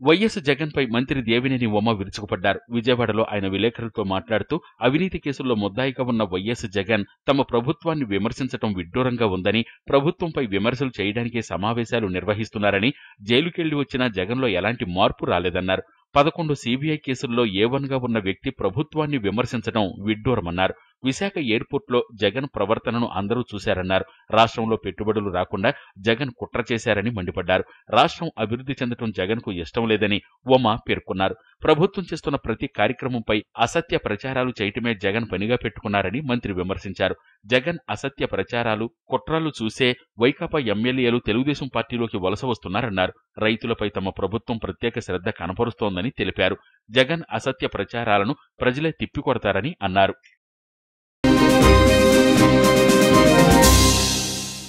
YS Jagan పై మంత్రి దేవినేని ఉమ విరుచుకుపడ్డారు విజయవాడలో ఆయన విలేకరులతో మాట్లాడుతూ అవినీతి కేసుల్లో ముద్దాయిగా ఉన్న వైఎస్ జగన్ తమ ప్రభుత్వాన్ని విమర్శించడం విడ్డూరంగా ఉందని ప్రభుత్వంపై విమర్శలు చేయడానికే సమావేశాలు నిర్వహిస్తున్నారని జైలుకెళ్లి వచ్చినా జగన్లో ఎలాంటి మార్పు రాలేదన్నారు పదకొండు సీబీఐ కేసుల్లో ఏ వన్ గా ఉన్న వ్యక్తి ప్రభుత్వాన్ని విమర్శించడం విడ్డూరమన్నారు విశాఖ ఎయిర్పోర్ట్లో జగన్ ప్రవర్తనను అందరూ చూశారన్నారు రాష్ట్రంలో పెట్టుబడులు రాకుండా జగన్ కుట్ర చేశారని మండిపడ్డారు రాష్ట్రం అభివృద్ధి చెందడం జగన్ కు ఇష్టం లేదని ఉమ పేర్కొన్నారు ప్రభుత్వం చేస్తున్న ప్రతి కార్యక్రమంపై అసత్య ప్రచారాలు చేయటమే జగన్ పనిగా పెట్టుకున్నారని మంత్రి విమర్శించారు జగన్ అసత్య ప్రచారాలు కుట్రలు చూసే వైకాపా ఎమ్మెల్యేలు తెలుగుదేశం పార్టీలోకి వలస వస్తున్నారన్నారు రైతులపై తమ ప్రభుత్వం ప్రత్యేక శ్రద్ధ కనపరుస్తోందని తెలిపారు జగన్ అసత్య ప్రచారాలను ప్రజలే తిప్పికొడతారని అన్నారు